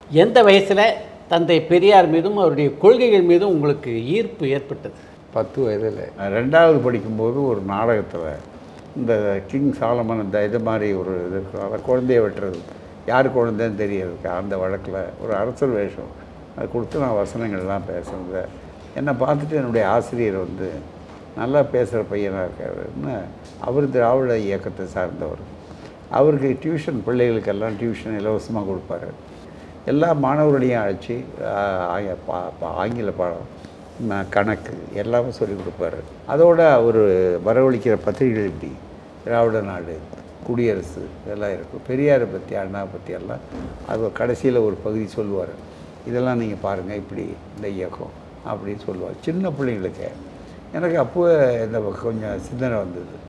எந்த வயசில் தந்தை பெரியார் மீதும் அவருடைய கொள்கைகள் மீதும் உங்களுக்கு ஈர்ப்பு ஏற்பட்டது பத்து வயதில் ரெண்டாவது படிக்கும்போது ஒரு நாடகத்தில் இந்த கிங் சாலமன் இந்த இது மாதிரி ஒரு இது இருக்கும் அதை குழந்தைய வெட்டுறது யார் குழந்தைன்னு தெரியறதுக்கு அந்த வழக்கில் ஒரு அரசர் வேஷம் அதை கொடுத்து நான் வசனங்கள்லாம் பேசுனது என்னை பார்த்துட்டு என்னுடைய ஆசிரியர் வந்து நல்லா பேசுகிற பையனாக இருக்காருன்னு அவர் திராவிட இயக்கத்தை சார்ந்தவர் அவருக்கு டியூஷன் பிள்ளைகளுக்கெல்லாம் டியூஷன் இலவசமாக கொடுப்பாரு எல்லா மாணவர்களையும் அழைச்சி ஆ- பா- பா- ஆங்கில பாடம் ம- கணக்கு எல்லாமே சொல்லிக் கொடுப்பாரு அதோட அவர் வரவழைக்கிற பத்திரிகைகள் இப்படி திராவிட நாடு குடியரசு இதெல்லாம் இருக்கும் பெரியாரை பற்றி அண்ணா பற்றி எல்லாம் அது கடைசியில் ஒரு பகுதி சொல்லுவார் இதெல்லாம் நீங்கள் பாருங்கள் இப்படி இந்த இயக்கம் அப்படின்னு சொல்லுவார் சின்ன பிள்ளைங்களுக்கு எனக்கு அப்போ இந்த கொஞ்சம் சிந்தனை வந்தது